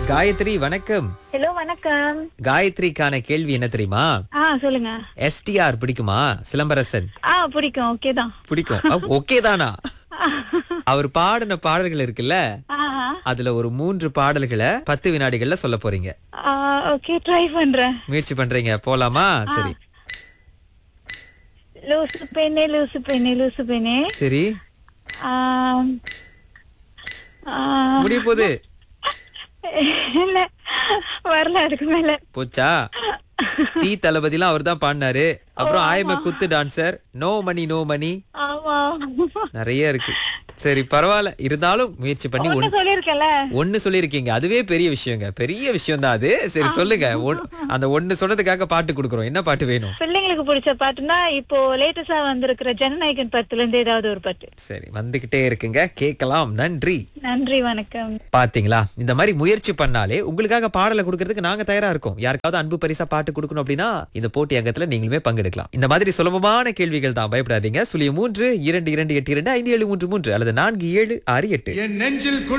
காயத்ரி வணக்கம் ஹலோ வணக்கம் காயத்ரிக்கான கேள்வி என்ன தெரியுமா ஆ சொல்லுங்க எஸ்டிஆர் பிடிக்குமா சிலம்பரசன் ஆ பிடிக்கும் ஓகே தான் பிடிக்கும் ஓகே தானா அவர் பாடின பாடல்கள் இருக்குல்ல ஆஹா. அதுல ஒரு மூன்று பாடல்களை பத்து வினாடிகள்ல சொல்ல போறீங்க ஆ ஓகே ட்ரை பண்றேன் முயற்சி பண்றீங்க போலாமா சரி லூசு பெண்ணே லூசு பெண்ணே லூசு பெண்ணே சரி ஆம். ஆ, முடிய போகுது இல்ல வரல அதுக்கு மேல போச்சா டீ தளபதிலாம் அவர் தான் பாடினாரு அப்புறம் ஆயம குத்து dancer no money no money ஆமா நிறைய இருக்கு சரி பரவாயில்ல இருந்தாலும் முயற்சி பண்ணி ஒண்ணு ஒன்னு சொல்லிருக்கல ஒன்னு சொல்லிருக்கீங்க அதுவே பெரிய விஷயங்க பெரிய விஷயம் தான் அது சரி சொல்லுங்க ஒன்- அந்த ஒன்னு சொன்னதுக்காக பாட்டு கொடுக்குறோம் என்ன பாட்டு வேணும் பிள்ளைங்களுக்கு பிடிச்ச பாட்டுனா இப்போ லேட்டஸ்டா வந்திருக்கிற ஜனநாயகன் படத்துல இருந்து ஏதாவது ஒரு பாட்டு சரி வந்துகிட்டே இருக்குங்க கேட்கலாம் நன்றி நன்றி வணக்கம் பாத்தீங்களா இந்த மாதிரி முயற்சி பண்ணாலே உங்களுக்காக பாடலை கொடுக்கறதுக்கு நாங்க தயாரா இருக்கோம் யாருக்காவது அன்பு பரிசா பாட்டு கொடுக்கணும் அப்படின்னா இந்த போட்டி அங்கத்துல நீங்களுமே பங்கெடுக்கலாம் இந்த மாதிரி சுலபமான கேள்விகள் தான் பயப்படாதீங்க சுழிய மூன்று இரண்டு இரண்டு எட்டு இரண்டு ஐந்து ஏழு மூன்று மூன்று அல்லது நான்கு ஏழு ஆறு எட்டு என் நெஞ்சில் குடி